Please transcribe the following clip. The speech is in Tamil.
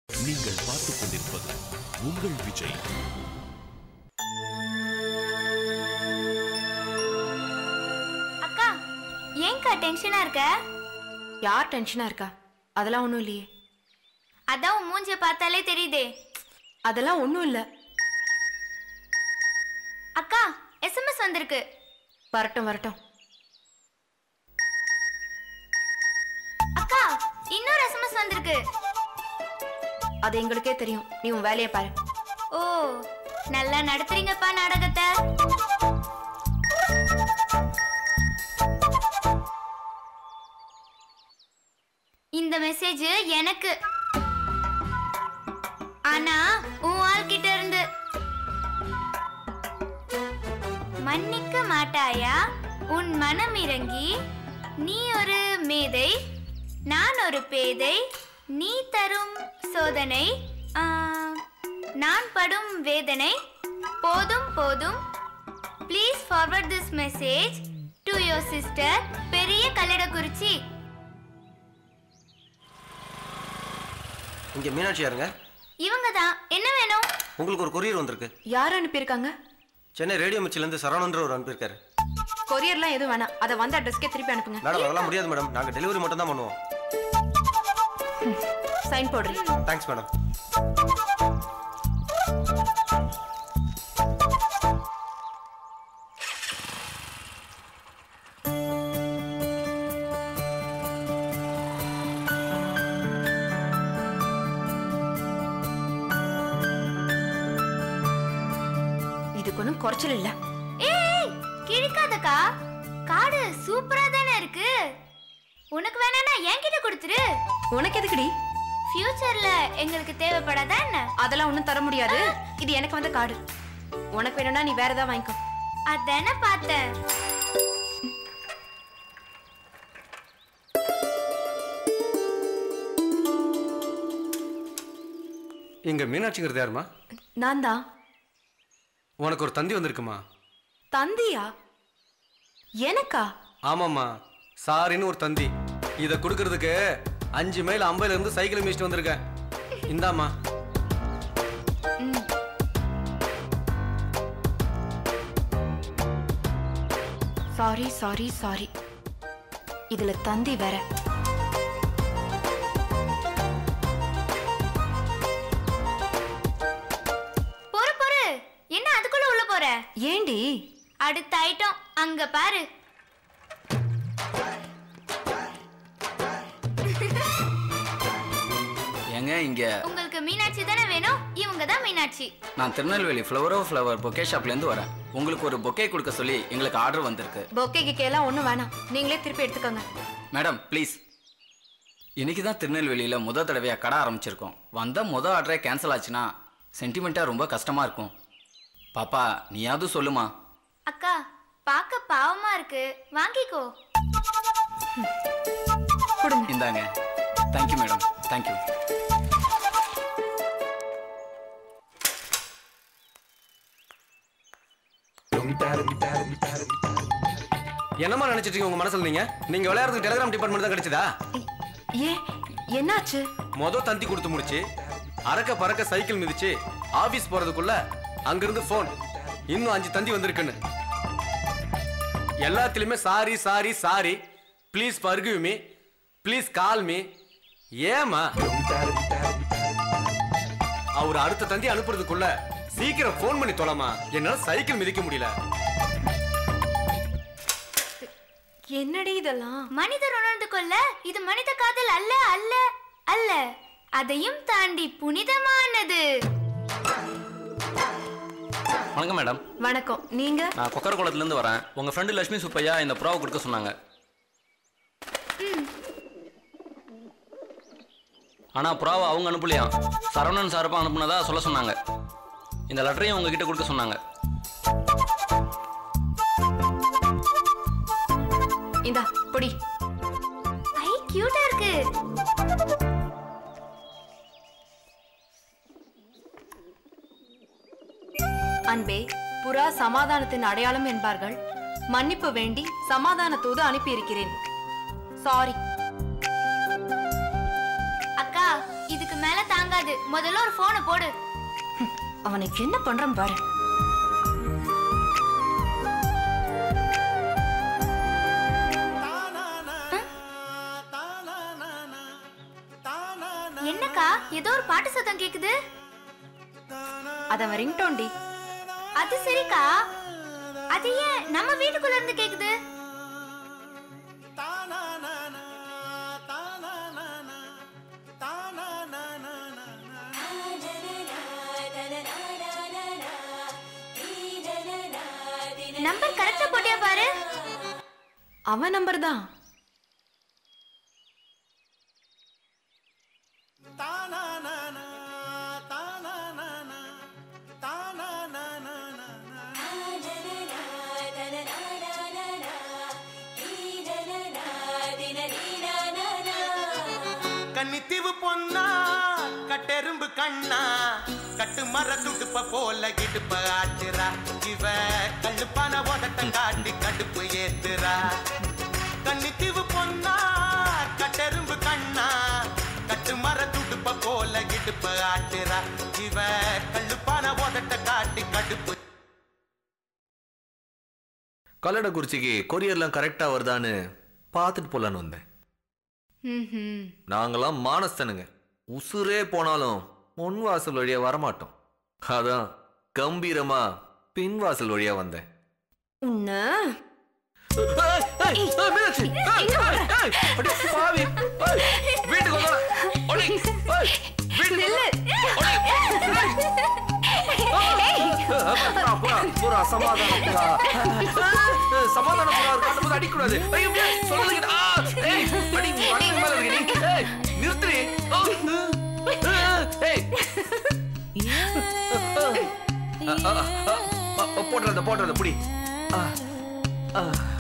நீங்கள் பார்த்துக் கொண்டிருப்பது உங்கள் விஜய் அக்கா ஏன்க்கா டென்ஷனா இருக்க யார் டென்ஷனா இருக்கா அதெல்லாம் ஒன்றும் இல்லையே அதான் உன் மூஞ்சிய பார்த்தாலே தெரியுதே அதெல்லாம் ஒன்றும் இல்லை அக்கா எஸ்எம்எஸ் வந்திருக்கு வரட்டும் வரட்டும் அக்கா இன்னொரு எஸ்எம்எஸ் வந்திருக்கு அது எங்களுக்கே தெரியும் நீ உன் வேலையை பாரு ஓ நல்லா நடத்துறீங்கப்பா நாடகத்தை இந்த மெசேஜ் எனக்கு ஆனா உன் ஆள் கிட்ட இருந்து மன்னிக்க மாட்டாயா உன் மனம் இறங்கி நீ ஒரு மேதை நான் ஒரு பேதை நீ தரும் சோதனை ஆ, நான் படும் வேதனை போதும் போதும் please forward this message to your sister பெரிய கல்லடக்குறிச்சி இங்க மீனாட்சி யாருங்க இவங்க தான் என்ன வேணும் உங்களுக்கு ஒரு கொரியர் வந்திருக்கு யார் அனுப்பியிருக்காங்க சென்னை ரேடியோ மிச்சிலேருந்து சரவணன்ற ஒரு அனுப்பியிருக்காரு கொரியர்லாம் எதுவும் வேணாம் அதை வந்த அட்ரஸ்க்கே திருப்பி அனுப்புங்க மேடம் அதெல்லாம் முடியாது மேடம் நாங்கள் டெலிவரி மட்டும் தான் பண்ணுவோம் சைன் போடுறேன் தேங்க்ஸ் மேடம் இதுக்கு ஒன்றும் குறைச்சல் இல்லை ஏய் கிழிக்காதக்கா காடு சூப்பரா தானே இருக்கு உனக்கு வேணானா என்கிட்ட கொடுத்துரு உனக்கு எதுக்குடி ஃபியூச்சர்ல எங்களுக்கு தேவைப்படாதா என்ன அதெல்லாம் ஒன்றும் தர முடியாது இது எனக்கு வந்த கார்டு உனக்கு வேணும்னா நீ வேற ஏதாவது வாங்கிக்கோ அதானே பார்த்தேன் இங்க மீனாட்சிங்கிறது யாருமா நான் தான் உனக்கு ஒரு தந்தி வந்திருக்குமா தந்தியா எனக்கா ஆமாம்மா சாரின்னு ஒரு தந்தி இதை கொடுக்கறதுக்கு அஞ்சு மைல் அம்பையில இருந்து சைக்கிள் மிதிச்சிட்டு வந்திருக்கேன் இந்தாம்மா சாரி சாரி சாரி இதுல தந்தி வேற பொறு பொறு என்ன அதுக்குள்ள உள்ள போற ஏண்டி அடுத்த ஐட்டம் அங்க பாரு ஏங்க இங்க உங்களுக்கு மீனாட்சி தானே வேணும் இவங்க தான் மீனாட்சி நான் Tirunelveli flower of flower bouquet ஷாப்லேருந்து வரேன் உங்களுக்கு ஒரு பொக்கே கொடுக்க சொல்லி எங்களுக்கு ஆர்டர் வந்திருக்கு பொக்கே கிக்கே எல்லாம் ஒன்றும் வேணாம் நீங்களே திருப்பி எடுத்துக்கோங்க மேடம் ப்ளீஸ் இன்னைக்கு தான் திருநெல்வேலியில் முத தடவையாக கடை ஆரம்பிச்சிருக்கோம் வந்த முத ஆர்டரே கேன்சல் ஆச்சுன்னா சென்டிமெண்ட்டாக ரொம்ப கஷ்டமாக இருக்கும் பாப்பா நீயாவது சொல்லுமா அக்கா பார்க்க பாவமா இருக்கு வாங்கிக்கோ கொடுங்க இந்தாங்க தேங்க்யூ மேடம் தேங்க்யூ என்னம்மா நினைச்சிட்டு இருக்கீங்க உங்க மனசுல நீங்க நீங்க விளையாடுறதுக்கு டெலிகிராம் டிபார்ட்மெண்ட் தான் கிடைச்சதா ஏ என்னாச்சு மொத தந்தி கொடுத்து முடிச்சு அறக்க பறக்க சைக்கிள் மிதிச்சு ஆபீஸ் போறதுக்குள்ள அங்கிருந்து ஃபோன் இன்னும் அஞ்சு தந்தி வந்திருக்குன்னு எல்லாத்துலயுமே sorry sorry sorry please forgive me please call me ஏமா அவர் அடுத்த தந்தி அனுப்புறதுக்குள்ள சீக்கிரம் ஃபோன் பண்ணி தொலைமா என்னால சைக்கிள் மிதிக்க முடியல என்னடி இதெல்லாம் மனிதர் உணர்ந்து கொள்ள இது மனித காதல் அல்ல அல்ல அல்ல அதையும் தாண்டி புனிதமானது வணக்கம் மேடம் வணக்கம் நீங்க நான் கொக்கர குளத்துலேருந்து வரேன் உங்கள் ஃப்ரெண்டு லட்சுமி சுப்பையா இந்த ப்ராவை கொடுக்க சொன்னாங்க ஆனால் ப்ராவை அவங்க அனுப்பலையாம் சரவணன் சாரப்பா அனுப்புனதா சொல்ல சொன்னாங்க இந்த லெட்டரையும் உங்ககிட்ட கொடுக்க சொன்னாங்க இந்தா பொடி ஐ கியூட்டா இருக்கு அன்பே புறா சமாதானத்தின் அடையாளம் என்பார்கள் மன்னிப்பு வேண்டி சமாதான தூது அனுப்பியிருக்கிறேன் சாரி அக்கா இதுக்கு மேல தாங்காது முதல்ல ஒரு போனை போடு அவனுக்கு என்ன பண்றான் பாரு என்னக்கா ஏதோ ஒரு பாட்டு சத்தம் கேக்குது அது அவன் ரிங்டோன்டி அது சரிக்கா அது ஏன் நம்ம வீட்டுக்குள்ள இருந்து கேக்குது நம்பர் கரெக்டா போட்டியா பாரு அவன் நம்பர் தான் கன்னித்தீவு பொன்னா கட்டெரும்பு கண்ணா கட்டு மர துடுப்ப போல இடுப்ப ஆட்டுறா இவ கல்லுப்பான உதட்ட காட்டி கடுப்பு ஏத்துறா கன்னித்தீவு பொன்னா கட்டெரும்பு கண்ணா கட்டு மர துடுப்ப போல இடுப்ப ஆட்டுறா இவ கல்லுப்பான உதட்ட காட்டி கடுப்பு கல்லடக்குறிச்சிக்கு கொரியர்லாம் கரெக்டா வருதான்னு பார்த்துட்டு போலான்னு வந்தேன் ம்ஹும். நாங்களாம் மானஸ்தனுங்க உசுரே போனாலும் முன் வாசல் வழியா வரமாட்டோம் அதான் கம்பீரமா பின் வாசல் வழியா வந்தேன் உன்ன ஏய், ஏய், ஏய், மீனாட்சி, ஏய், ஏய், ஏய், அடி பாவி, ஏய், வீட்டுக்கு வந்தா, அடி, ஏய், வீட்டுக்கு வந்தா, அடி, ஏய். புறா, புறா, புறா, சமாதானம் புறா. ஏய், சமாதானம் புறா காட்டும்போது அடிக்கக்கூடாது. ஐயோ, ஏய், சொல்றது கேளு. ஆ, ஏய், அடி, வண்டிக்கு மேல இருக்கு நீ. ஏய், நிறுத்துடி. ஆ, ஏய். ஆ, ஆ, ஆ, ஆ, போட்டுறத போட்டுறத புடி ஆ, ஆ.